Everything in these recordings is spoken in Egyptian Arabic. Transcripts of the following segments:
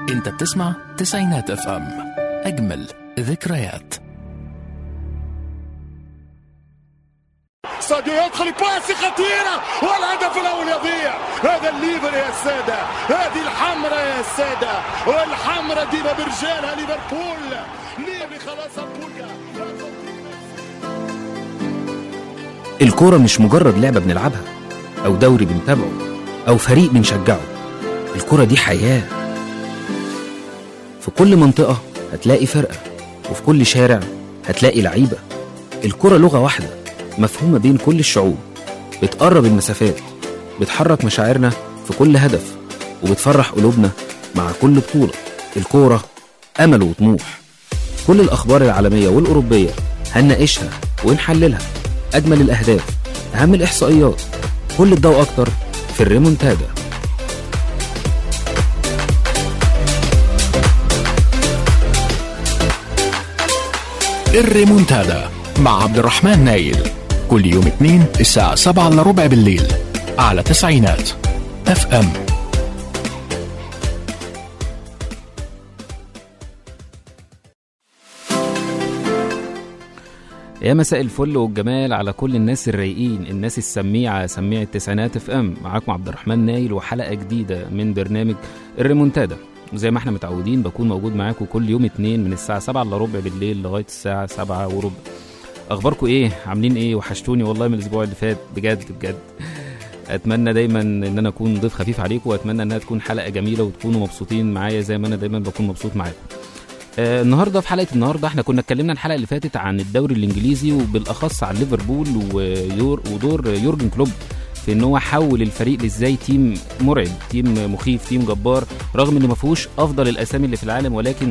انت بتسمع تسعينات اف ام اجمل ذكريات ساديو يدخل باسي خطيرة والهدف الأول يضيع هذا الليفر يا السادة هذه الحمرة يا السادة والحمرة ديما برجالها ليفربول ليفري خلاص أبويا الكورة مش مجرد لعبة بنلعبها أو دوري بنتابعه أو فريق بنشجعه الكورة دي حياة في كل منطقة هتلاقي فرقة وفي كل شارع هتلاقي لعيبة الكرة لغة واحدة مفهومة بين كل الشعوب بتقرب المسافات بتحرك مشاعرنا في كل هدف وبتفرح قلوبنا مع كل بطولة الكورة أمل وطموح كل الأخبار العالمية والأوروبية هنناقشها ونحللها أجمل الأهداف أهم الإحصائيات كل ده وأكتر في الريمونتادا الريمونتادا مع عبد الرحمن نايل كل يوم اثنين الساعة 7 الا ربع بالليل على تسعينات اف ام يا مساء الفل والجمال على كل الناس الرايقين الناس السميعة سميعة تسعينات اف ام معاكم عبد الرحمن نايل وحلقة جديدة من برنامج الريمونتادا وزي ما احنا متعودين بكون موجود معاكم كل يوم اتنين من الساعة سبعة الا ربع بالليل لغاية الساعة سبعة وربع اخباركم ايه عاملين ايه وحشتوني والله من الاسبوع اللي فات بجد بجد اتمنى دايما ان انا اكون ضيف خفيف عليكم واتمنى انها تكون حلقه جميله وتكونوا مبسوطين معايا زي ما انا دايما بكون مبسوط معاكم آه النهارده في حلقه النهارده احنا كنا اتكلمنا الحلقه اللي فاتت عن الدوري الانجليزي وبالاخص عن ليفربول ويور ودور يورجن كلوب في ان هو حول الفريق لازاي تيم مرعب تيم مخيف تيم جبار رغم انه ما فيهوش افضل الاسامي اللي في العالم ولكن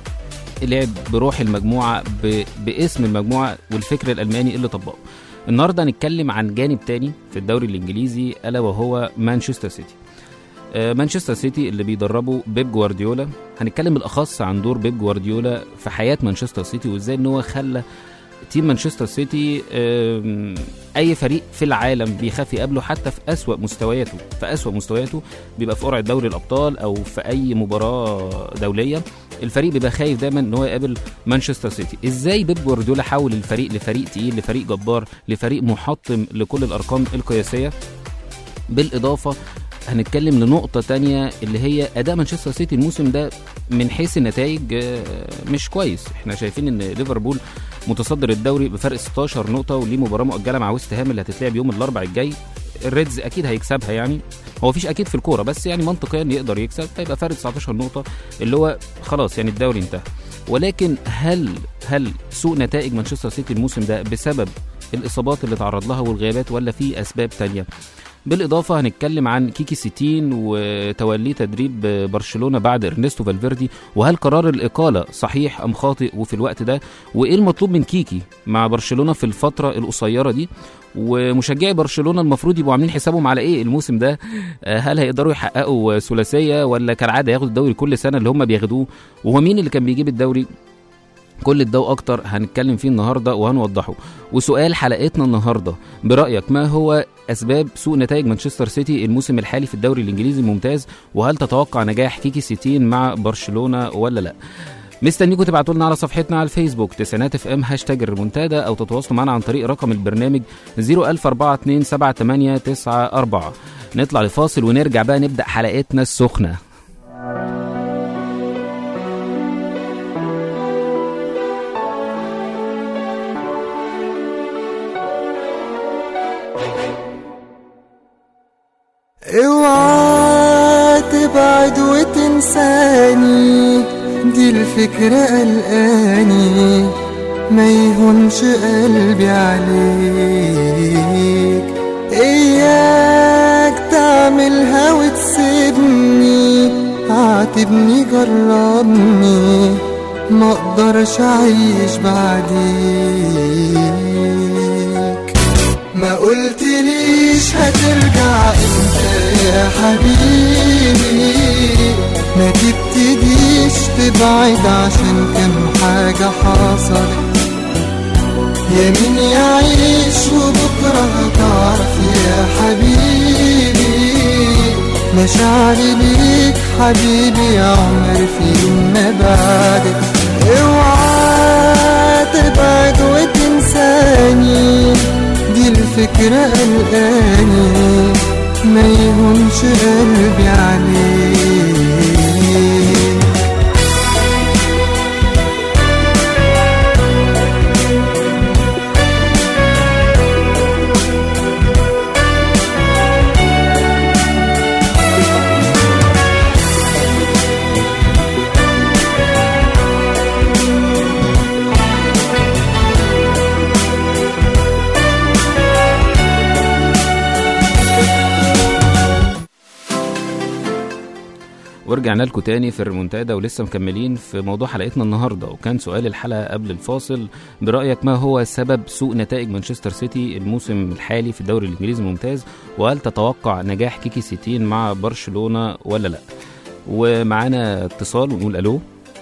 لعب بروح المجموعه ب... باسم المجموعه والفكر الالماني اللي طبقه النهارده هنتكلم عن جانب تاني في الدوري الانجليزي الا وهو مانشستر سيتي آه، مانشستر سيتي اللي بيدربه بيب جوارديولا هنتكلم بالاخص عن دور بيب جوارديولا في حياه مانشستر سيتي وازاي ان هو خلى تيم مانشستر سيتي آم، اي فريق في العالم بيخاف يقابله حتى في اسوا مستوياته في اسوا مستوياته بيبقى في قرعه دوري الابطال او في اي مباراه دوليه الفريق بيبقى خايف دايما ان هو يقابل مانشستر سيتي ازاي بيب جوارديولا حول الفريق لفريق تقيل لفريق جبار لفريق محطم لكل الارقام القياسيه بالاضافه هنتكلم لنقطة تانية اللي هي أداء مانشستر سيتي الموسم ده من حيث النتائج آه، مش كويس احنا شايفين ان ليفربول متصدر الدوري بفرق 16 نقطة وليه مباراة مؤجلة مع ويست هام اللي هتتلعب يوم الأربعاء الجاي الريدز أكيد هيكسبها يعني هو مفيش أكيد في الكورة بس يعني منطقيا يقدر يكسب فيبقى فرق 19 نقطة اللي هو خلاص يعني الدوري انتهى ولكن هل هل سوء نتائج مانشستر سيتي الموسم ده بسبب الإصابات اللي تعرض لها والغيابات ولا في أسباب تانية بالإضافة هنتكلم عن كيكي سيتين وتوليه تدريب برشلونة بعد إرنستو فالفيردي وهل قرار الإقالة صحيح أم خاطئ وفي الوقت ده وإيه المطلوب من كيكي مع برشلونة في الفترة القصيرة دي ومشجعي برشلونة المفروض يبقوا عاملين حسابهم على إيه الموسم ده آه، هل هيقدروا يحققوا ثلاثية ولا كالعادة ياخدوا الدوري كل سنة اللي هم بياخدوه وهو مين اللي كان بيجيب الدوري كل ده واكتر هنتكلم فيه النهارده وهنوضحه وسؤال حلقتنا النهارده برايك ما هو اسباب سوء نتائج مانشستر سيتي الموسم الحالي في الدوري الانجليزي الممتاز وهل تتوقع نجاح كيكي سيتين مع برشلونه ولا لا مستنيكم تبعتوا لنا على صفحتنا على الفيسبوك تسعينات اف ام هاشتاج الريمونتادا او تتواصلوا معنا عن طريق رقم البرنامج 010427894 نطلع لفاصل ونرجع بقى نبدا حلقتنا السخنه اوعى تبعد وتنساني دي الفكرة قلقاني ما يهونش قلبي عليك اياك تعملها وتسيبني عاتبني جربني ما اقدرش اعيش بعديك ما قلتليش هترجع امتى يا حبيبي ما تبتديش تبعد عشان كم حاجة حصلت يمين يعيش وبكرة هتعرف يا حبيبي مشاعري ليك حبيبي يا عمر في يوم ما بعدك اوعى تبعد وتنساني دي الفكرة قلقاني ما يهونش قلبي عليك ورجعنا لكم تاني في الريمونتادا ولسه مكملين في موضوع حلقتنا النهارده وكان سؤال الحلقه قبل الفاصل برايك ما هو سبب سوء نتائج مانشستر سيتي الموسم الحالي في الدوري الانجليزي الممتاز وهل تتوقع نجاح كيكي سيتين مع برشلونه ولا لا ومعانا اتصال ونقول الو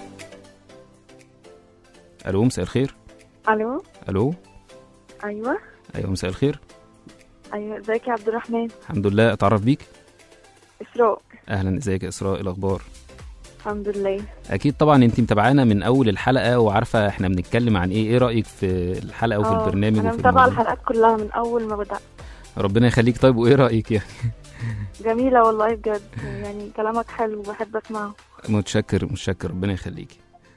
الو مساء الخير الو الو ايوه ايوه مساء الخير ايوه ازيك يا عبد الرحمن الحمد لله اتعرف بيك اسراء اهلا ازيك يا اسراء إيه الاخبار الحمد لله اكيد طبعا انت متابعانا من اول الحلقه وعارفه احنا بنتكلم عن ايه ايه رايك في الحلقه وفي آه، البرنامج انا وفي متابعه الموضوع الحلقات كلها من اول ما بدات ربنا يخليك طيب وايه رايك يعني جميله والله بجد يعني كلامك حلو بحب اسمعه متشكر متشكر ربنا يخليكي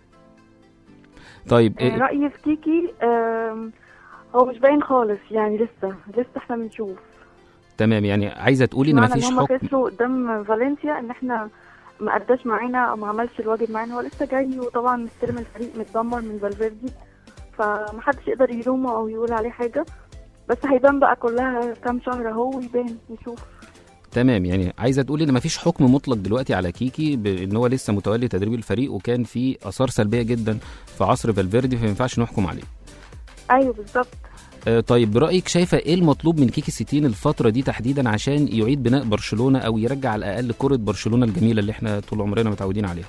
طيب آه، إيه رايي في كيكي آم، هو مش باين خالص يعني لسه لسه احنا بنشوف تمام يعني عايزه تقولي ان معنى مفيش ان هم حكم خسروا قدام فالنسيا ان احنا ما اداش معانا او ما عملش الواجب معانا هو لسه جاي وطبعا مستلم الفريق متدمر من فالفيردي فمحدش يقدر يلومه او يقول عليه حاجه بس هيبان بقى كلها كام شهر اهو ويبان نشوف تمام يعني عايزه تقولي ان مفيش حكم مطلق دلوقتي على كيكي بان هو لسه متولي تدريب الفريق وكان في اثار سلبيه جدا في عصر فالفيردي فما ينفعش نحكم عليه ايوه بالظبط آه، طيب برايك شايفه ايه المطلوب من كيكي ستين الفتره دي تحديدا عشان يعيد بناء برشلونه او يرجع على الاقل كره برشلونه الجميله اللي احنا طول عمرنا متعودين عليها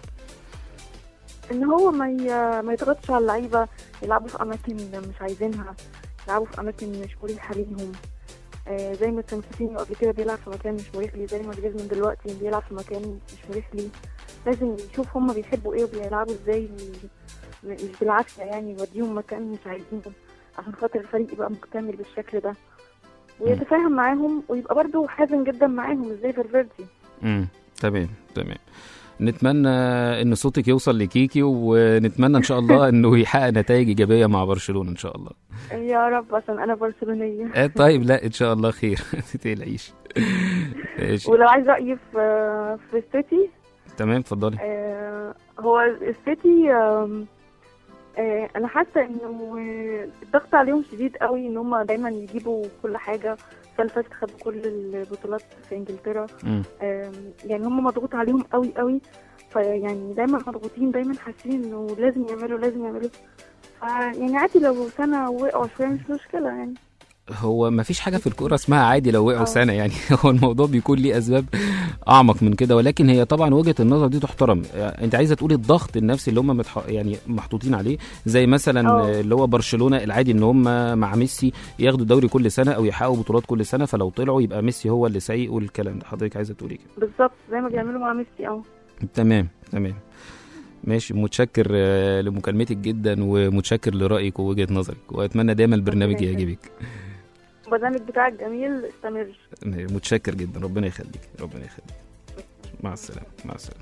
ان هو ما ي- ما يضغطش على اللعيبه يلعبوا في اماكن مش عايزينها يلعبوا في اماكن مش مريحه ليهم آه زي ما كان كوتينيو قبل كده بيلعب في مكان مش مريح ليه زي ما جريزمان دلوقتي بيلعب في مكان مش مريح ليه لازم يشوف هما بيحبوا ايه وبيلعبوا ازاي م- مش بالعافيه يعني يوديهم مكان مش عايزينه عشان خاطر الفريق يبقى مكتمل بالشكل ده ويتفاهم معاهم ويبقى برضه حازم جدا معاهم ازاي فالفيردي امم تمام تمام نتمنى ان صوتك يوصل لكيكي ونتمنى ان شاء الله انه يحقق نتائج ايجابيه مع برشلونه ان شاء الله يا رب عشان انا برشلونيه آه طيب لا ان شاء الله خير ما تقلقيش ماشي ولو عايز رايي في في السيتي تمام اتفضلي آه، هو السيتي آم، آه، انا حاسه انه آه، الضغط عليهم شديد قوي ان هم دايما يجيبوا كل حاجه السنه اللي فاتت خدوا كل البطولات في انجلترا مم. آم، يعني هم مضغوط عليهم قوي قوي فيعني دايما مضغوطين دايما حاسين انه لازم يعملوا لازم يعملوا ف- يعني عادي لو سنه وقعوا شويه مش مشكله يعني هو ما فيش حاجه في الكوره اسمها عادي لو وقعوا آه. سنه يعني هو الموضوع بيكون ليه اسباب اعمق من كده ولكن هي طبعا وجهه النظر دي تحترم يعني انت عايزه تقولي الضغط النفسي اللي هم متح... يعني محطوطين عليه زي مثلا آه. اللي هو برشلونه العادي ان هم مع ميسي ياخدوا الدوري كل سنه او يحققوا بطولات كل سنه فلو طلعوا يبقى ميسي هو اللي سيء والكلام ده حضرتك عايزه تقولي كده بالظبط زي ما بيعملوا مع ميسي اه تمام تمام ماشي متشكر آه، لمكالمتك جدا ومتشكر لرايك ووجهه نظرك واتمنى دايما البرنامج ربنا يخليك. يعجبك البرنامج بتاعك جميل استمر متشكر جدا ربنا يخليك ربنا يخليك مع السلامه مع السلامه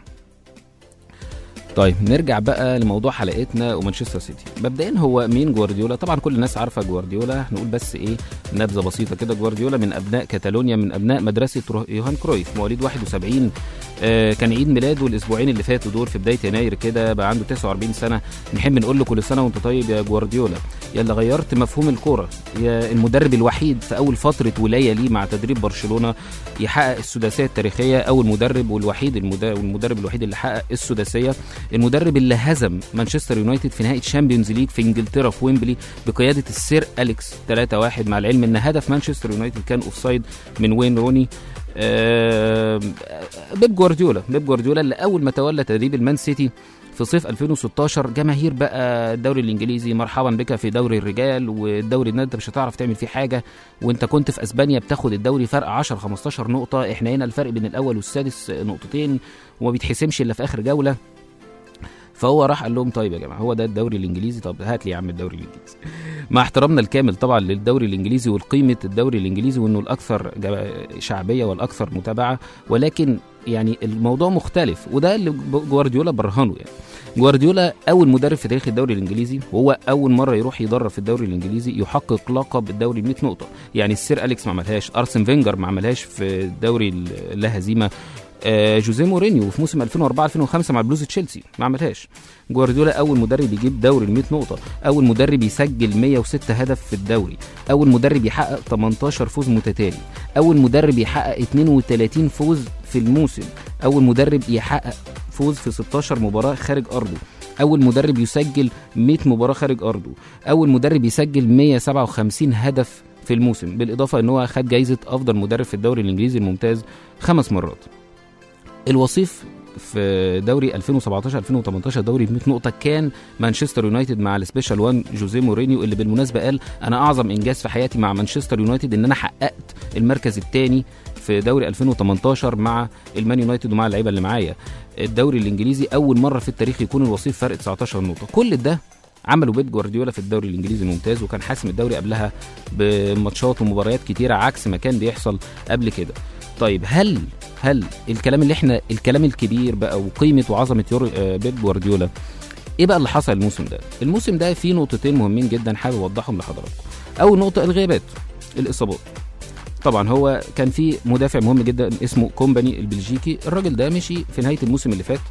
طيب نرجع بقى لموضوع حلقتنا ومانشستر سيتي مبدئيا هو مين جوارديولا طبعا كل الناس عارفه جوارديولا هنقول بس ايه نبذه بسيطه كده جوارديولا من ابناء كاتالونيا من ابناء مدرسه رو- يوهان كرويف مواليد 71 آه كان عيد ميلاده الاسبوعين اللي فاتوا دول في بدايه يناير كده بقى عنده 49 سنه نحب نقول له كل سنه وانت طيب يا جوارديولا يلا غيرت مفهوم الكوره يا المدرب الوحيد في اول فتره ولايه ليه مع تدريب برشلونه يحقق السداسيه التاريخيه اول مدرب والوحيد المدرب, والمدرب الوحيد اللي حقق السداسيه المدرب اللي هزم مانشستر يونايتد في نهائي تشامبيونز ليج في انجلترا في ويمبلي بقياده السير اليكس 3-1 مع العلم ان هدف مانشستر يونايتد كان اوفسايد من وين روني آه، بيب جوارديولا بيب جوارديولا اللي اول ما تولى تدريب المان سيتي في صيف 2016 جماهير بقى الدوري الانجليزي مرحبا بك في دوري الرجال والدوري ده انت مش هتعرف تعمل فيه حاجه وانت كنت في اسبانيا بتاخد الدوري فرق 10 15 نقطه احنا هنا الفرق بين الاول والسادس نقطتين وما بيتحسمش الا في اخر جوله فهو راح قال لهم طيب يا جماعه هو ده الدوري الانجليزي طب هات لي يا عم الدوري الانجليزي مع احترامنا الكامل طبعا للدوري الانجليزي والقيمه الدوري الانجليزي وانه الاكثر جا- شعبيه والاكثر متابعه ولكن يعني الموضوع مختلف وده اللي جوارديولا برهنه يعني جوارديولا اول مدرب في تاريخ الدوري الانجليزي وهو اول مره يروح يدرب في الدوري الانجليزي يحقق لقب الدوري ب 100 نقطه يعني السير اليكس ما عملهاش ارسن فينجر ما عملهاش في الدوري اللا هزيمه آه، جوزيه مورينيو في موسم 2004 2005 مع بلوز تشيلسي ما عملهاش جوارديولا اول مدرب يجيب دوري ال 100 نقطه اول مدرب يسجل 106 هدف في الدوري اول مدرب يحقق 18 فوز متتالي اول مدرب يحقق 32 فوز في الموسم اول مدرب يحقق فوز في 16 مباراه خارج ارضه اول مدرب يسجل 100 مباراه خارج ارضه اول مدرب يسجل 157 هدف في الموسم بالاضافه ان هو خد جايزه افضل مدرب في الدوري الانجليزي الممتاز خمس مرات الوصيف في دوري 2017 2018 دوري ب 100 نقطه كان مانشستر يونايتد مع السبيشال وان جوزيه مورينيو اللي بالمناسبه قال انا اعظم انجاز في حياتي مع مانشستر يونايتد ان انا حققت المركز الثاني في دوري 2018 مع المان يونايتد ومع اللعيبه اللي معايا الدوري الانجليزي اول مره في التاريخ يكون الوصيف فرق 19 نقطه كل ده عملوا بيب جوارديولا في الدوري الانجليزي الممتاز وكان حاسم الدوري قبلها بماتشات ومباريات كتيره عكس ما كان بيحصل قبل كده طيب هل هل الكلام اللي احنا الكلام الكبير بقى وقيمه وعظمه يور آه، بيب جوارديولا ايه بقى اللي حصل الموسم ده الموسم ده فيه نقطتين مهمين جدا حابب اوضحهم لحضراتكم اول نقطه الغيابات الاصابات طبعا هو كان في مدافع مهم جدا اسمه كومباني البلجيكي الراجل ده مشي في نهايه الموسم اللي فات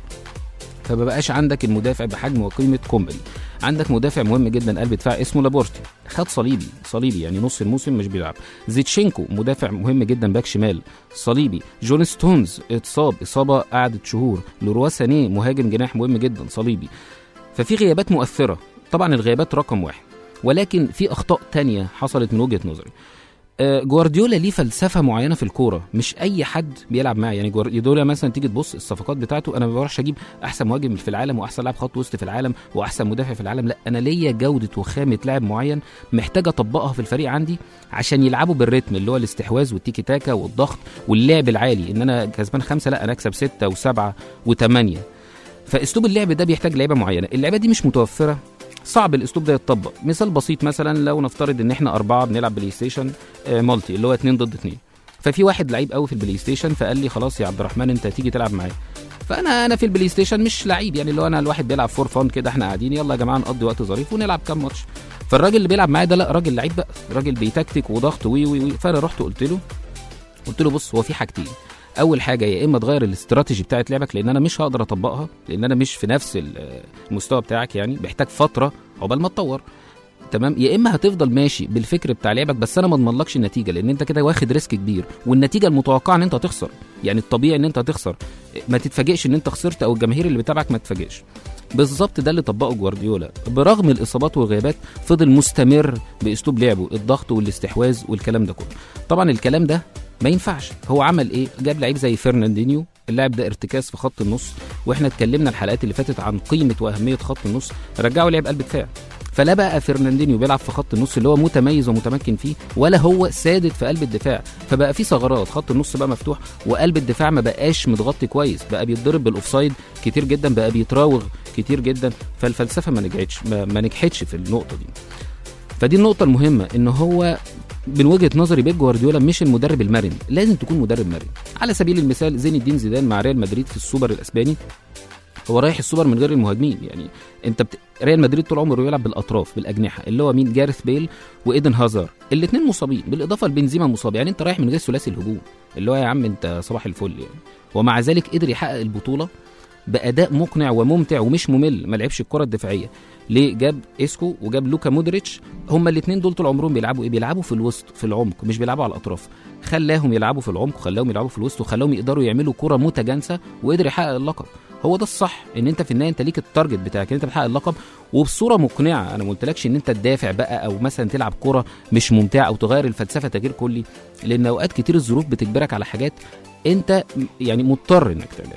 فما بقاش عندك المدافع بحجم وقيمه كومباني عندك مدافع مهم جدا قلب دفاع اسمه لابورتي خد صليبي صليبي يعني نص الموسم مش بيلعب زيتشينكو مدافع مهم جدا باك شمال صليبي جون ستونز اتصاب اصابه قعدت شهور لوروا سانيه مهاجم جناح مهم جدا صليبي ففي غيابات مؤثره طبعا الغيابات رقم واحد ولكن في اخطاء تانية حصلت من وجهه نظري آه، جوارديولا ليه فلسفه معينه في الكوره مش اي حد بيلعب معاه يعني جوارديولا مثلا تيجي تبص الصفقات بتاعته انا ما بروحش اجيب احسن مهاجم في العالم واحسن لاعب خط وسط في العالم واحسن مدافع في العالم لا انا ليا جوده وخامه لاعب معين محتاج اطبقها في الفريق عندي عشان يلعبوا بالريتم اللي هو الاستحواذ والتيكي تاكا والضغط واللعب العالي ان انا كسبان خمسه لا انا اكسب سته وسبعه وثمانيه فاسلوب اللعب ده بيحتاج لعيبه معينه اللعيبه دي مش متوفره صعب الاسلوب ده يتطبق مثال بسيط مثلا لو نفترض ان احنا اربعه بنلعب بلاي ستيشن آه، مالتي اللي هو اتنين ضد اتنين ففي واحد لعيب قوي في البلاي ستيشن فقال لي خلاص يا عبد الرحمن انت هتيجي تلعب معايا فانا انا في البلاي ستيشن مش لعيب يعني اللي هو انا الواحد بيلعب فور فان كده احنا قاعدين يلا يا جماعه نقضي وقت ظريف ونلعب كام ماتش فالراجل اللي بيلعب معايا ده لا راجل لعيب بقى راجل بيتكتك وضغط وي وي وي فانا رحت قلت له قلت له بص هو في حاجتين اول حاجه يا اما تغير الاستراتيجي بتاعت لعبك لان انا مش هقدر اطبقها لان انا مش في نفس ال- المستوى بتاعك يعني محتاج فتره عقبال ما تطور تمام يا اما هتفضل ماشي بالفكر بتاع لعبك بس انا ما اضمنلكش النتيجه لان انت كده واخد ريسك كبير والنتيجه المتوقعه ان انت هتخسر يعني الطبيعي ان انت هتخسر ما تتفاجئش ان انت خسرت او الجماهير اللي بتابعك ما تتفاجئش بالظبط ده اللي طبقه جوارديولا برغم الاصابات والغيابات فضل مستمر باسلوب لعبه الضغط والاستحواذ والكلام ده كله طبعا الكلام ده ما ينفعش هو عمل ايه جاب لعيب زي فرناندينيو اللاعب ده ارتكاز في خط النص واحنا اتكلمنا الحلقات اللي فاتت عن قيمه واهميه خط النص رجعوا لعب قلب دفاع فلا بقى فرناندينيو بيلعب في خط النص اللي هو متميز ومتمكن فيه ولا هو سادد في قلب الدفاع فبقى في ثغرات خط النص بقى مفتوح وقلب الدفاع ما بقاش متغطي كويس بقى بيتضرب بالاوفسايد كتير جدا بقى بيتراوغ كتير جدا فالفلسفه ما نجحتش ما, ما نجحتش في النقطه دي فدي النقطة المهمة ان هو من وجهة نظري بيب جوارديولا مش المدرب المرن لازم تكون مدرب مرن على سبيل المثال زين الدين زيدان مع ريال مدريد في السوبر الاسباني هو رايح السوبر من غير المهاجمين يعني انت بت... ريال مدريد طول عمره بيلعب بالاطراف بالاجنحه اللي هو مين جارث بيل وايدن هازار الاثنين مصابين بالاضافه لبنزيما مصاب يعني انت رايح من غير ثلاثي الهجوم اللي هو يا عم انت صباح الفل يعني ومع ذلك قدر يحقق البطوله باداء مقنع وممتع ومش ممل ما لعبش الكره الدفاعيه ليه جاب اسكو وجاب لوكا مودريتش هما الاثنين دول طول عمرهم بيلعبوا ايه بيلعبوا في الوسط في العمق مش بيلعبوا على الاطراف خلاهم يلعبوا في العمق وخلاهم يلعبوا في الوسط وخلاهم يقدروا يعملوا كره متجانسه وقدر يحقق اللقب هو ده الصح ان انت في النهايه انت ليك التارجت بتاعك ان انت بتحقق اللقب وبصوره مقنعه انا ما قلتلكش ان انت تدافع بقى او مثلا تلعب كوره مش ممتعه او تغير الفلسفه تغيير كلي لان اوقات كتير الظروف بتجبرك على حاجات انت م- يعني مضطر انك تعملها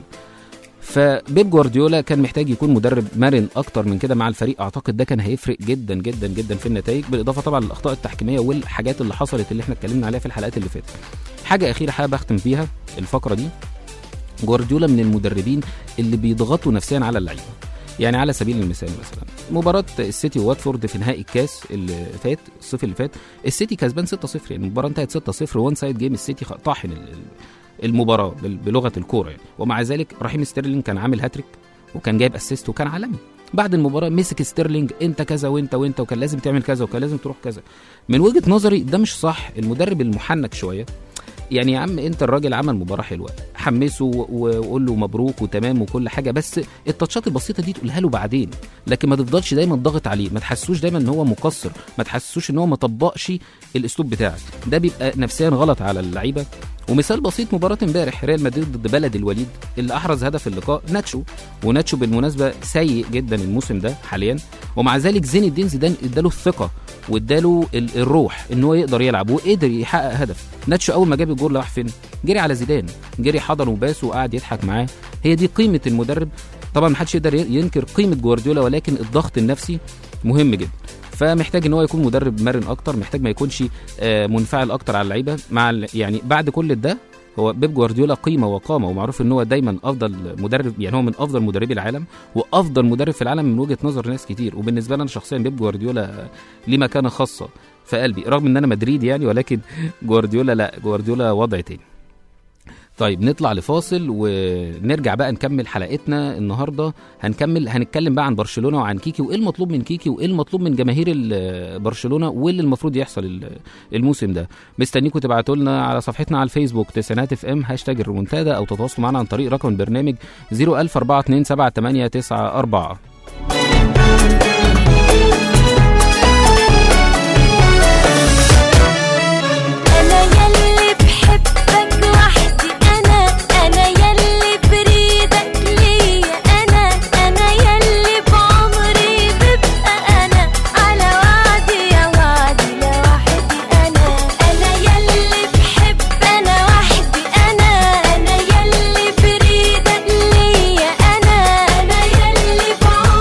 فبيب جوارديولا كان محتاج يكون مدرب مرن اكتر من كده مع الفريق اعتقد ده كان هيفرق جدا جدا جدا في النتائج بالاضافه طبعا للاخطاء التحكيميه والحاجات اللي حصلت اللي احنا اتكلمنا عليها في الحلقات اللي فاتت حاجه اخيره حابب اختم فيها الفقره دي جوارديولا من المدربين اللي بيضغطوا نفسيا على اللعيبه يعني على سبيل المثال مثلا مباراة السيتي وواتفورد في نهائي الكاس اللي فات الصيف اللي فات السيتي كسبان 6-0 يعني المباراة انتهت 6-0 وان سايد جيم السيتي خ- طاحن ال- ال- المباراة بال- بلغة الكورة يعني ومع ذلك رحيم ستيرلينج كان عامل هاتريك وكان جايب اسيست وكان عالمي بعد المباراة مسك ستيرلينج انت كذا وانت وانت وكان لازم تعمل كذا وكان لازم تروح كذا من وجهة نظري ده مش صح المدرب المحنك شوية يعني يا عم انت الراجل عمل مباراه حلوه حمسه و- وقول له مبروك وتمام وكل حاجه بس التاتشات البسيطه دي تقولها له بعدين لكن ما تفضلش دايما ضاغط عليه ما تحسسوش دايما ان هو مقصر ما تحسسوش ان هو ما طبقش الاسلوب بتاعك ده بيبقى نفسيا غلط على اللعيبه ومثال بسيط مباراه امبارح ريال مدريد ضد بلد الوليد اللي احرز هدف اللقاء ناتشو وناتشو بالمناسبه سيء جدا الموسم ده حاليا ومع ذلك زين الدين زيدان اداله الثقه واداله ال- الروح ان هو يقدر يلعب وقدر يحقق هدف ناتشو اول ما جاب الجول راح فين جري على زيدان جري حضن وباسه وقعد يضحك معاه هي دي قيمه المدرب طبعا محدش يقدر ي- ينكر قيمه جوارديولا ولكن الضغط النفسي مهم جدا فمحتاج ان هو يكون مدرب مرن اكتر محتاج ما يكونش آه، منفعل اكتر على اللعيبه مع ال- يعني بعد كل ده هو بيب جوارديولا قيمه وقامه ومعروف ان هو دايما افضل مدرب يعني هو من افضل مدربي العالم وافضل مدرب في العالم من وجهه نظر ناس كتير وبالنسبه لي انا شخصيا بيب جوارديولا ليه مكانه خاصه في قلبي رغم ان انا مدريد يعني ولكن جوارديولا لا جوارديولا وضع تاني طيب نطلع لفاصل ونرجع بقى نكمل حلقتنا النهارده هنكمل هنتكلم بقى عن برشلونه وعن كيكي وايه المطلوب من كيكي وايه المطلوب من جماهير ال- برشلونه واللي المفروض يحصل ال- الموسم ده مستنيكم تبعتوا لنا على صفحتنا على الفيسبوك تسعينات اف ام هاشتاج الريمونتادا او تتواصلوا معنا عن طريق رقم البرنامج 004278894 أنا يلي بحبك وحدي أنا أنا يلي بريدك ليا أنا أنا يلي بعمري ببقى أنا على وعدي يا وعدي لوحدي أنا أنا يلي بحب أنا وحدي أنا أنا يلي بريدك ليا أنا أنا يلي بعمري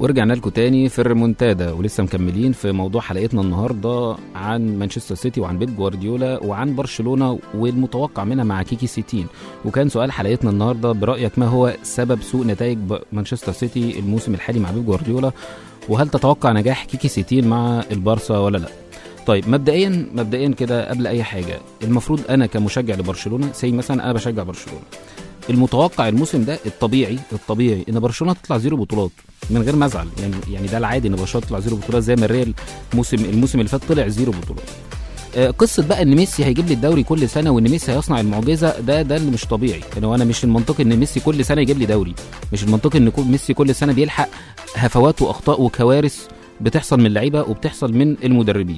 ورجعنا لكم تاني في الريمونتادا ولسه مكملين في موضوع حلقتنا النهارده عن مانشستر سيتي وعن بيب جوارديولا وعن برشلونه والمتوقع منها مع كيكي سيتين وكان سؤال حلقتنا النهارده برايك ما هو سبب سوء نتائج ب- مانشستر سيتي الموسم الحالي مع بيب جوارديولا وهل تتوقع نجاح كيكي سيتين مع البارسا ولا لا طيب مبدئيا مبدئيا كده قبل اي حاجه المفروض انا كمشجع لبرشلونه زي مثلا انا بشجع برشلونه المتوقع الموسم ده الطبيعي الطبيعي ان برشلونه تطلع زيرو بطولات من غير ما ازعل يعني يعني ده العادي ان برشلونه تطلع زيرو بطولات زي ما الريال الموسم الموسم اللي فات طلع زيرو بطولات آه، قصه بقى ان ميسي هيجيب لي الدوري كل سنه وان ميسي هيصنع المعجزه ده ده اللي مش طبيعي يعني هو انا مش المنطقي ان ميسي كل سنه يجيب لي دوري مش المنطقي ان كل- ميسي كل سنه بيلحق هفوات واخطاء وكوارث بتحصل من اللعيبه وبتحصل من المدربين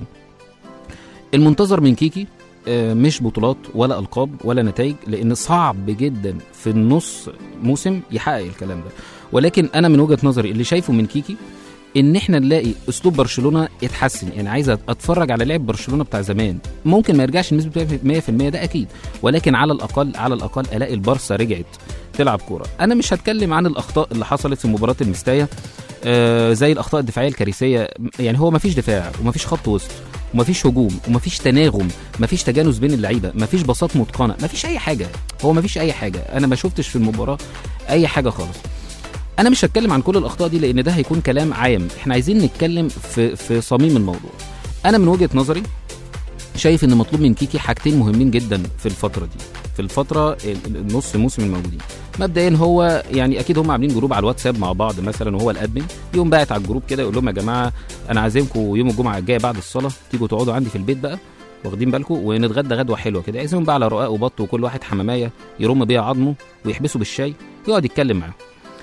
المنتظر من كيكي آه، مش بطولات ولا القاب ولا نتائج لان صعب جدا في النص موسم يحقق الكلام ده ولكن انا من وجهه نظري اللي شايفه من كيكي ان احنا نلاقي اسلوب برشلونه اتحسن يعني عايز اتفرج على لعب برشلونه بتاع زمان ممكن ما يرجعش بنسبه 100% ده اكيد ولكن على الاقل على الاقل الاقي البارسا رجعت تلعب كوره انا مش هتكلم عن الاخطاء اللي حصلت في مباراه المستايا آه زي الاخطاء الدفاعيه الكارثيه يعني هو ما فيش دفاع وما فيش خط وسط ومفيش هجوم ومفيش تناغم مفيش تجانس بين اللعيبه مفيش باصات متقنه مفيش اي حاجه هو مفيش اي حاجه انا ما شفتش في المباراه اي حاجه خالص انا مش هتكلم عن كل الاخطاء دي لان ده هيكون كلام عام احنا عايزين نتكلم في في صميم الموضوع انا من وجهه نظري شايف ان مطلوب من كيكي حاجتين مهمين جدا في الفتره دي في الفتره ال- النص موسم الموجودين مبدئيا هو يعني اكيد هم عاملين جروب على الواتساب مع بعض مثلا وهو الادمن يقوم باعت على الجروب كده يقول لهم يا جماعه انا عازمكم يوم الجمعه الجايه بعد الصلاه تيجوا تقعدوا عندي في البيت بقى واخدين بالكم ونتغدى غدوه حلوه كده عايزين بقى على رقاق وبط وكل واحد حمامايه يرم بيها عظمه ويحبسه بالشاي يقعد يتكلم معاهم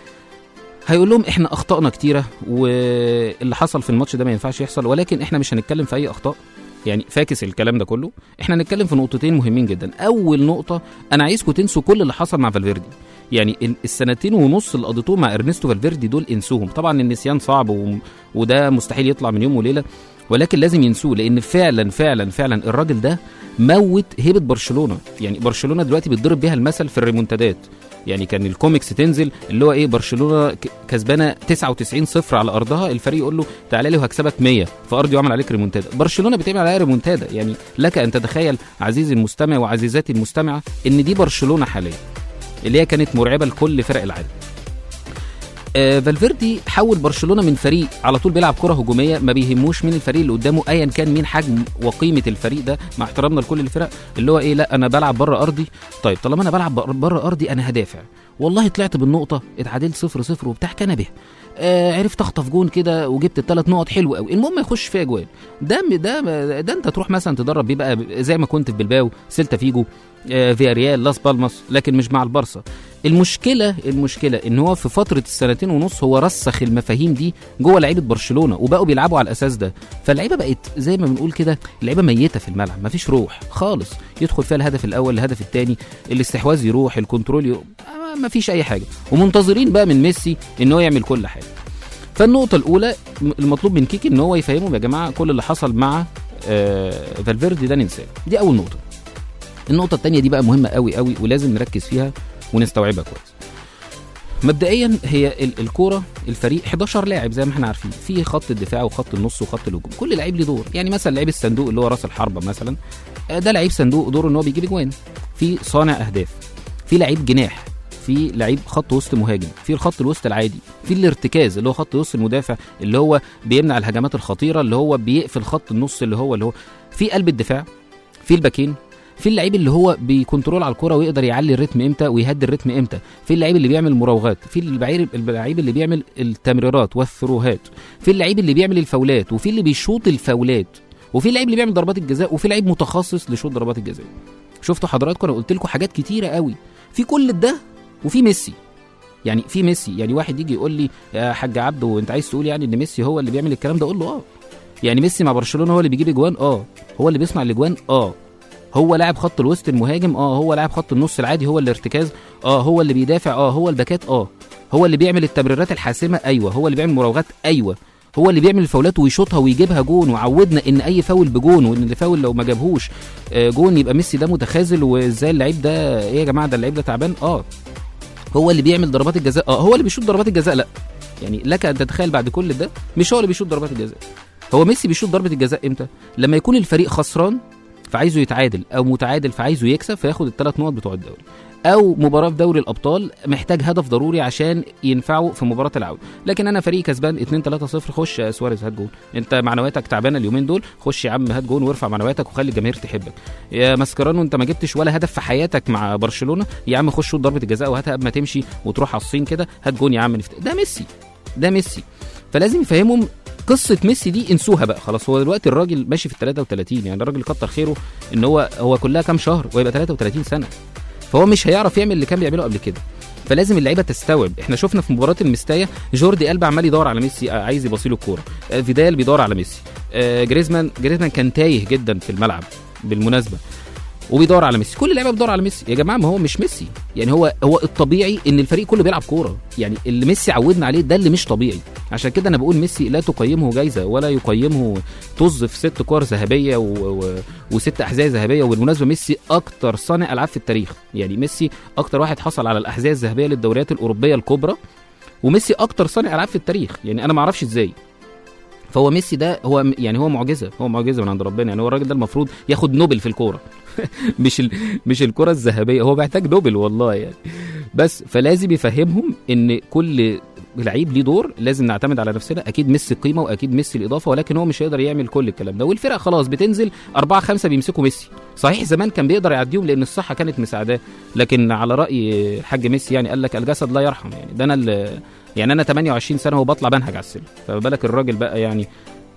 هيقول لهم احنا اخطائنا كتيره واللي حصل في الماتش ده ما ينفعش يحصل ولكن احنا مش هنتكلم في اي اخطاء يعني فاكس الكلام ده كله احنا هنتكلم في نقطتين مهمين جدا اول نقطه انا عايزكم تنسوا كل اللي حصل مع فالفيردي يعني ال- السنتين ونص اللي قضيتوهم مع ارنستو فالفيردي دول انسوهم طبعا النسيان صعب و... وده مستحيل يطلع من يوم وليله ولكن لازم ينسوه لان فعلا فعلا فعلا الراجل ده موت هيبه برشلونه يعني برشلونه دلوقتي بيتضرب بيها المثل في الريمونتادات يعني كان الكوميكس تنزل اللي هو ايه برشلونه ك- كسبانه 99 صفر على ارضها الفريق يقول له تعالى لي وهكسبك 100 في ارضي واعمل عليك ريمونتادا برشلونه بتعمل عليها ريمونتادا يعني لك ان تتخيل عزيزي المستمع وعزيزاتي المستمعه ان دي برشلونه حاليا اللي هي كانت مرعبه لكل فرق العالم آه، فالفيردي حول برشلونه من فريق على طول بيلعب كره هجوميه ما بيهموش مين الفريق اللي قدامه ايا كان مين حجم وقيمه الفريق ده مع احترامنا لكل الفرق اللي هو ايه لا انا بلعب بره ارضي طيب طالما انا بلعب بره ارضي انا هدافع والله طلعت بالنقطه اتعادلت صفر صفر وبتاع كان به آه عرفت اخطف جون كده وجبت الثلاث نقط حلو قوي المهم يخش فيها جوان ده ده ده انت تروح مثلا تدرب بيه بقى زي ما كنت في بلباو سيلتا فيجو آه فيا ريال لاس بالماس لكن مش مع البارسا المشكله المشكله ان هو في فتره السنتين ونص هو رسخ المفاهيم دي جوه لعيبه برشلونه وبقوا بيلعبوا على الاساس ده فاللعيبه بقت زي ما بنقول كده اللعيبه ميته في الملعب مفيش روح خالص يدخل فيها الهدف الاول الهدف الثاني الاستحواذ يروح الكنترول يروح آه، مفيش اي حاجه ومنتظرين بقى من ميسي ان هو يعمل كل حاجه فالنقطه الاولى م- المطلوب من كيكي ان هو يفهمهم يا جماعه كل اللي حصل مع آه فالفيردي ده ننساه دي اول نقطه النقطه الثانيه دي بقى مهمه قوي قوي ولازم نركز فيها ونستوعبها كويس مبدئيا هي ال- الكوره الفريق 11 لاعب زي ما احنا عارفين في خط الدفاع وخط النص وخط الهجوم كل لعيب له دور يعني مثلا لعيب الصندوق اللي هو راس الحربه مثلا آه، ده لعيب صندوق دوره ان هو بيجيب اجوان في صانع اهداف في لعيب جناح في لعيب خط وسط مهاجم في الخط الوسط العادي في الارتكاز اللي هو خط وسط المدافع اللي هو بيمنع الهجمات الخطيره اللي هو بيقفل خط النص اللي هو اللي هو في قلب الدفاع في الباكين في اللعيب اللي هو بيكنترول على الكرة ويقدر يعلي الريتم امتى ويهدي الريتم امتى في اللعيب اللي بيعمل مراوغات في اللعيب اللعيب اللي بيعمل التمريرات والثروهات في اللعيب اللي بيعمل الفاولات وفي اللي بيشوط الفاولات وفي اللعيب اللي بيعمل ضربات الجزاء وفي لعيب متخصص لشوط ضربات الجزاء شفتوا حضراتكم انا قلت لكم حاجات كتيره قوي في كل ده وفي ميسي يعني في ميسي يعني واحد يجي يقول لي يا حاج عبده وانت عايز تقول يعني ان ميسي هو اللي بيعمل الكلام ده اقول له اه يعني ميسي مع برشلونه هو اللي بيجيب اجوان اه هو اللي بيصنع الاجوان اه هو لاعب خط الوسط المهاجم اه هو لاعب خط النص العادي هو الارتكاز اه هو اللي بيدافع اه هو الباكات اه هو اللي بيعمل التمريرات الحاسمه ايوه هو اللي بيعمل مراوغات ايوه هو اللي بيعمل الفاولات ويشوطها ويجيبها جون وعودنا ان اي فاول بجون وان الفاول لو ما جابهوش آه، جون يبقى ميسي ده متخاذل وازاي اللعيب ده ايه يا جماعه ده اللعيب ده تعبان اه هو اللي بيعمل ضربات الجزاء اه هو اللي بيشوط ضربات الجزاء لا يعني لك ان تتخيل بعد كل ده مش هو اللي بيشوط ضربات الجزاء هو ميسي بيشوط ضربه الجزاء امتى لما يكون الفريق خسران فعايزه يتعادل او متعادل فعايزه يكسب فياخد الثلاث نقط بتوع الدوري او مباراه في دوري الابطال محتاج هدف ضروري عشان ينفعه في مباراه العوده لكن انا فريق كسبان 2 3 0 خش يا سواريز هات جون انت معنوياتك تعبانه اليومين دول خش يا عم هات جون وارفع معنوياتك وخلي الجماهير تحبك يا ماسكرانو انت ما جبتش ولا هدف في حياتك مع برشلونه يا عم خش شوط ضربه الجزاء وهاتها قبل ما تمشي وتروح على الصين كده هات جون يا عم نفت... ده ميسي ده ميسي فلازم يفهمهم قصه ميسي دي انسوها بقى خلاص هو دلوقتي الراجل ماشي في ال 33 يعني الراجل كتر خيره ان هو هو كلها كام شهر ويبقى 33 سنه فهو مش هيعرف يعمل اللي كان بيعمله قبل كده فلازم اللعيبه تستوعب احنا شفنا في مباراه المستايا جوردي قلب عمال يدور على ميسي آه، عايز يبصيله الكوره آه، فيدال بيدور على ميسي آه، جريزمان جريزمان كان تايه جدا في الملعب بالمناسبه وبيدور على ميسي كل اللعيبه بتدور على ميسي يا جماعه ما هو مش ميسي يعني هو هو الطبيعي ان الفريق كله بيلعب كوره يعني اللي ميسي عودنا عليه ده اللي مش طبيعي عشان كده انا بقول ميسي لا تقيمه جايزه ولا يقيمه طز في ست كور ذهبيه و... و... وست احذيه ذهبيه وبالمناسبه ميسي اكتر صانع العاب في التاريخ يعني ميسي اكتر واحد حصل على الاحذيه الذهبيه للدوريات الاوروبيه الكبرى وميسي اكتر صانع العاب في التاريخ يعني انا ما اعرفش ازاي فهو ميسي ده هو يعني هو معجزه هو معجزه من عند ربنا يعني هو الراجل ده المفروض ياخد نوبل في الكوره مش ال... مش الكره الذهبيه هو محتاج نوبل والله يعني بس فلازم يفهمهم ان كل لعيب ليه دور لازم نعتمد على نفسنا اكيد ميسي قيمه واكيد ميسي الاضافه ولكن هو مش هيقدر يعمل كل الكلام ده والفرق خلاص بتنزل أربعة خمسة بيمسكوا ميسي صحيح زمان كان بيقدر يعديهم لان الصحه كانت مساعداه لكن على راي الحاج ميسي يعني قال لك الجسد لا يرحم يعني ده انا اللي يعني انا 28 سنه وبطلع بنهج على السلم فما بالك الراجل بقى يعني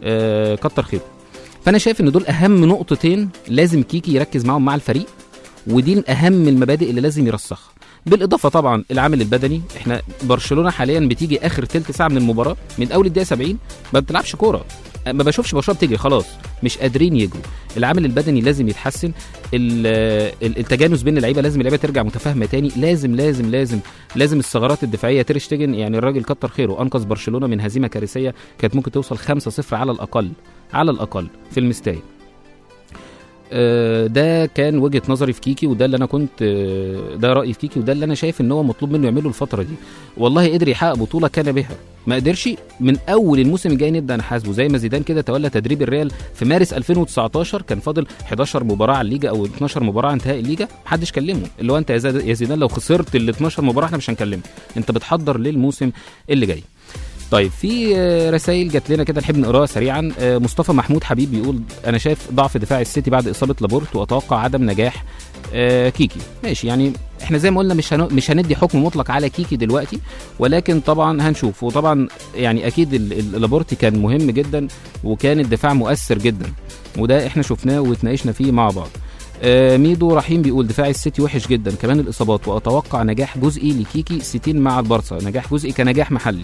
آه كتر خيره فانا شايف ان دول اهم نقطتين لازم كيكي يركز معاهم مع الفريق ودي من اهم المبادئ اللي لازم يرسخها بالاضافه طبعا العامل البدني احنا برشلونه حاليا بتيجي اخر تلت ساعه من المباراه من اول الدقيقه 70 ما بتلعبش كوره ما بشوفش برشلونه بتجري خلاص مش قادرين يجروا العامل البدني لازم يتحسن ال- ال- التجانس بين اللعيبه لازم اللعيبه ترجع متفاهمه تاني لازم لازم لازم لازم الثغرات الدفاعيه تيرشتجن يعني الراجل كتر خيره انقذ برشلونه من هزيمه كارثيه كانت ممكن توصل 5-0 على الاقل على الاقل في المستاي آه، ده كان وجهه نظري في كيكي وده اللي انا كنت آه، ده رايي في كيكي وده اللي انا شايف ان هو مطلوب منه يعمله الفتره دي والله قدر يحقق بطوله كان بها ما قدرش من اول الموسم الجاي نبدا نحاسبه زي ما زيدان كده تولى تدريب الريال في مارس 2019 كان فاضل 11 مباراه على الليجا او 12 مباراه على انتهاء الليجا محدش كلمه اللي هو انت يا زيد- يا زيدان لو خسرت ال 12 مباراه احنا مش هنكلمك انت بتحضر للموسم اللي جاي طيب في رسائل جات لنا كده نحب نقراها سريعا آه، مصطفى محمود حبيب بيقول انا شايف ضعف دفاع السيتي بعد اصابه لابورت واتوقع عدم نجاح آه، كيكي ماشي يعني احنا زي ما قلنا مش هن... مش هندي حكم مطلق على كيكي دلوقتي ولكن طبعا هنشوف وطبعا يعني اكيد ال- ال- لابورتي كان مهم جدا وكان الدفاع مؤثر جدا وده احنا شفناه واتناقشنا فيه مع بعض آه، ميدو رحيم بيقول دفاع السيتي وحش جدا كمان الاصابات واتوقع نجاح جزئي لكيكي 60 مع البارسا نجاح جزئي كنجاح محلي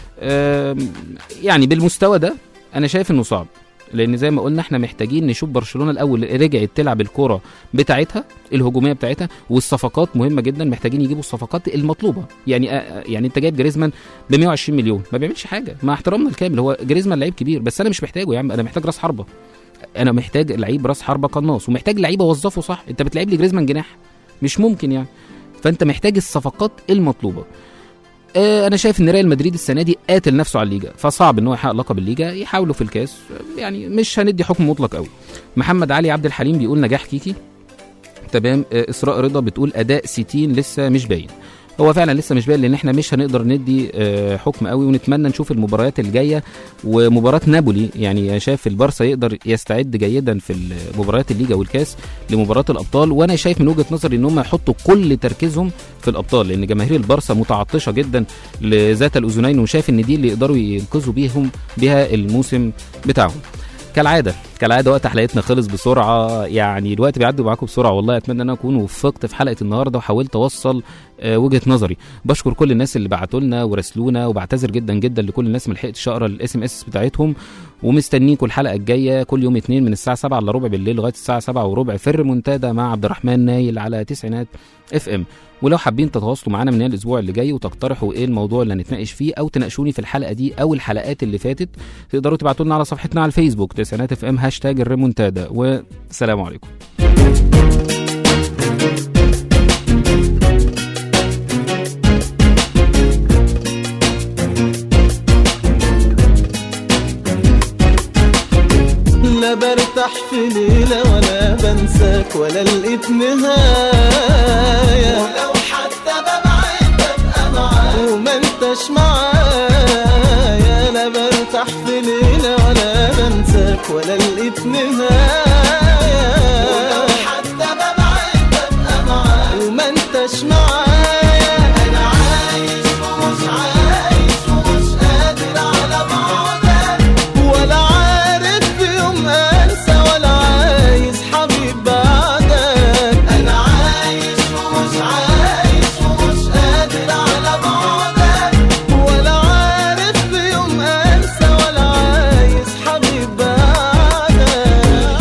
آم، يعني بالمستوى ده انا شايف انه صعب لان زي ما قلنا احنا محتاجين نشوف برشلونه الاول رجعت تلعب الكره بتاعتها الهجوميه بتاعتها والصفقات مهمه جدا محتاجين يجيبوا الصفقات المطلوبه يعني آه، يعني انت جايب جريزمان ب 120 مليون ما بيعملش حاجه مع احترامنا الكامل هو جريزمان لعيب كبير بس انا مش محتاجه يا عم انا محتاج راس حربه انا محتاج لعيب راس حربه قناص ومحتاج لعيب اوظفه صح انت بتلعب لي جريزمان جناح مش ممكن يعني فانت محتاج الصفقات المطلوبه آه، انا شايف ان ريال مدريد السنه دي قاتل نفسه على الليجا فصعب ان هو يحقق لقب الليجا يحاولوا في الكاس آه، يعني مش هندي حكم مطلق قوي محمد علي عبد الحليم بيقول نجاح كيكي تمام آه، اسراء رضا بتقول اداء سيتين لسه مش باين هو فعلا لسه مش باين لان احنا مش هنقدر ندي آه، حكم قوي ونتمنى نشوف المباريات الجايه ومباراه نابولي يعني شايف البارسا يقدر يستعد جيدا في مباريات الليجا والكاس لمباراه الابطال وانا شايف من وجهه نظري ان هم يحطوا كل تركيزهم في الابطال لان جماهير البارسا متعطشه جدا لذات الاذنين وشايف ان دي اللي يقدروا ينقذوا بيهم بها الموسم بتاعهم كالعاده كالعاده وقت حلقتنا خلص بسرعه يعني الوقت بيعدي معاكم بسرعه والله اتمنى ان انا اكون وفقت في حلقه النهارده وحاولت اوصل آه، وجهه نظري بشكر كل الناس اللي بعتوا لنا وراسلونا وبعتذر جدا جدا لكل الناس اللي ما لحقتش اقرا الاس ام اس بتاعتهم ومستنيكم الحلقه الجايه كل يوم اثنين من الساعه 7 الا ربع بالليل لغايه الساعه 7 وربع في الريمونتادا مع عبد الرحمن نايل على تسعينات اف ام ولو حابين تتواصلوا معانا من هنا الاسبوع اللي جاي وتقترحوا ايه الموضوع اللي هنتناقش فيه او تناقشوني في الحلقه دي او الحلقات اللي فاتت تقدروا تبعتوا لنا على صفحتنا على الفيسبوك تسعينات اف ام هاشتاج الريمونتادا والسلام عليكم في ليلة ولا بنساك ولا لقيت نهاية ولو حتى ببعد ببقى معاك وما انتش معايا لا برتاح في ليلة ولا بنساك ولا لقيت نهاية ولو حتى ببعد ببقى معاك وما انتش معايا انا عايش ومش عايش ومش قادر على بعدك ولا عارف في يوم انسى ولا عايز حبيب بعدك انا عايش ومش عايش ومش قادر على بعدك ولا عارف في يوم انسى ولا عايز حبيب بعدك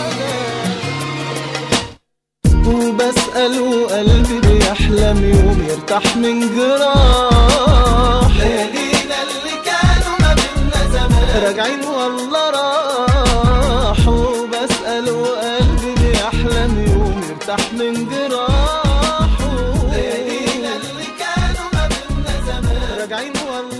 وبسأل وقلبي بيحلم يوم يرتاح من جراح ليالينا اللي كانوا ما بينا زمان راجعين والله راحوا وبسأل وقلبي بيحلم يوم يرتاح من جراحه ليالينا اللي كانوا ما بينا زمان راجعين والله